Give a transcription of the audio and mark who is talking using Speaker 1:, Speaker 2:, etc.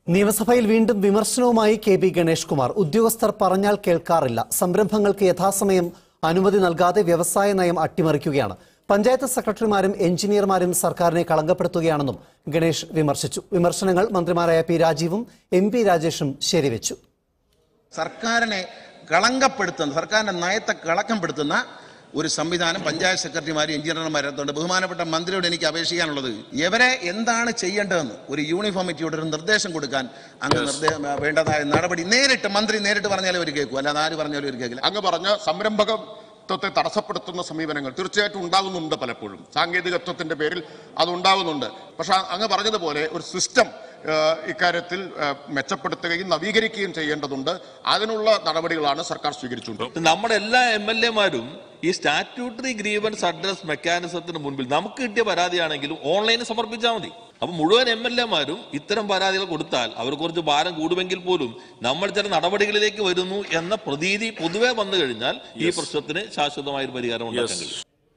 Speaker 1: നിയമസഭയിൽ വീണ്ടും വിമർശനവുമായി കെ പി ഗണേഷ് കുമാർ ഉദ്യോഗസ്ഥർ പറഞ്ഞാൽ കേൾക്കാറില്ല സംരംഭങ്ങൾക്ക് യഥാസമയം അനുമതി നൽകാതെ വ്യവസായ നയം അട്ടിമറിക്കുകയാണ് പഞ്ചായത്ത് സെക്രട്ടറിമാരും എഞ്ചിനീയർമാരും സർക്കാരിനെ കളങ്കപ്പെടുത്തുകയാണെന്നും ഗണേഷ് വിമർശിച്ചു വിമർശനങ്ങൾ മന്ത്രിമാരായ പി രാജീവും എം പി രാജേഷും ശരിവെച്ചു
Speaker 2: സർക്കാരിനെ കളങ്കപ്പെടുത്തുന്ന സർക്കാരിന്റെ നയത്തെ കളങ്കപ്പെടുത്തുന്ന ഒരു സംവിധാനം പഞ്ചായത്ത് സെക്രട്ടറിമാരും എഞ്ചിനീയർമാരും അതുകൊണ്ട് ബഹുമാനപ്പെട്ട മന്ത്രിയോട് എനിക്ക് അപേക്ഷിക്കാനുള്ളത് ഇവരെ എന്താണ് ചെയ്യേണ്ടതെന്ന് ഒരു യൂണിഫോമിറ്റിയോട് ഒരു നിർദ്ദേശം കൊടുക്കാൻ അങ്ങ് നിർദ്ദേ- വേണ്ടതായ നടപടി നേരിട്ട് മന്ത്രി നേരിട്ട് പറഞ്ഞാലേ ഒരു കേൾക്കൂ അല്ലാതെ ആര് പറഞ്ഞാലും ഒരു കേൾക്കില്ല
Speaker 3: അങ്ങ് പറഞ്ഞ സംരംഭകത്വത്തെ തടസ്സപ്പെടുത്തുന്ന സമീപനങ്ങൾ തീർച്ചയായിട്ടും ഉണ്ടാകുന്നുണ്ട് പലപ്പോഴും സാങ്കേതികത്വത്തിന്റെ പേരിൽ അത് ഉണ്ടാകുന്നുണ്ട് പക്ഷെ അങ്ങ് പറഞ്ഞതുപോലെ ഒരു സിസ്റ്റം ഇക്കാര്യത്തിൽ ആ, മെച്ചപ്പെടുത്തുകയും നവീകരിക്കുകയും ചെയ്യേണ്ടതുണ്ട് അതിനുള്ള നടപടികളാണ് സർക്കാർ സ്വീകരിച്ചുകൊണ്ട്
Speaker 4: നമ്മുടെ എല്ലാ എം എൽ എമാരും ഈ സ്റ്റാറ്റ്യൂട്ടറി ഗ്രീവൻസ് അഡ്രസ് മെക്കാനിസത്തിന് മുൻപിൽ നമുക്ക് കിട്ടിയ പരാതിയാണെങ്കിലും ഓൺലൈനിൽ സമർപ്പിച്ചാൽ മതി അപ്പൊ മുഴുവൻ എം എൽ എമാരും ഇത്തരം പരാതികൾ കൊടുത്താൽ അവർ കുറച്ച് ഭാരം കൂടുമെങ്കിൽ പോലും നമ്മൾ ചില നടപടികളിലേക്ക് വരുന്നു എന്ന പ്രതീതി പൊതുവെ വന്നു കഴിഞ്ഞാൽ ഈ പ്രശ്നത്തിന് ശാശ്വതമായ ഒരു പരിഹാരം ഉണ്ടാക്കാൻ കഴിയും